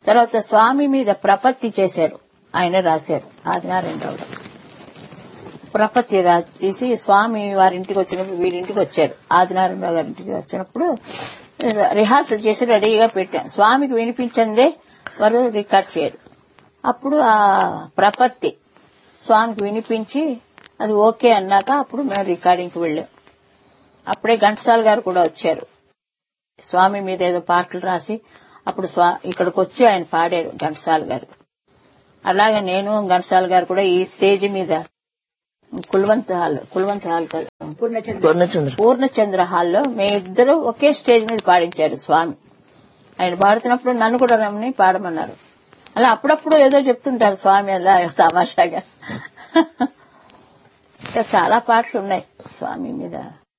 తర్వాత స్వామి మీద ప్రపత్తి చేశారు ఆయన రాశారు ఆదినారాయణరావు గారు. ప్రపత్తి రా- తీసి స్వామి వారింటికి వచ్చినప్పుడు వీరింటికి వచ్చారు ఆదినారాయణరావు గారి ఇంటికి వచ్చినప్పుడు రిహార్సల్ చేసి రెడీగా పెట్టాం స్వామికి వినిపించందే వారు రికార్డ్ చేయరు అప్పుడు ఆ ప్రపత్తి స్వామికి వినిపించి అది ఓకే అన్నాక అప్పుడు మేము రికార్డింగ్కి వెళ్ళాం అప్పుడే ఘంటసాల గారు కూడా వచ్చారు స్వామి మీద ఏదో పాటలు రాసి అప్పుడు స్వా ఇక్కడికి వచ్చి ఆయన పాడారు ఘంటసాల గారు అలాగే నేను ఘంటసాల గారు కూడా ఈ స్టేజ్ మీద కుల్వంత్ హాల్ కుల్వంత్ హాల్ కాదు పూర్ణచంద్ర పూర్ణచంద్ర హాల్లో మేమిద్దరు ఒకే స్టేజ్ మీద పాడించారు స్వామి ఆయన పాడుతున్నప్పుడు నన్ను కూడా రమ్మని పాడమన్నారు అలా అప్పుడప్పుడు ఏదో చెప్తుంటారు స్వామి అలా తమాషాగా ఇంకా చాలా పాటలు ఉన్నాయి స్వామి మీద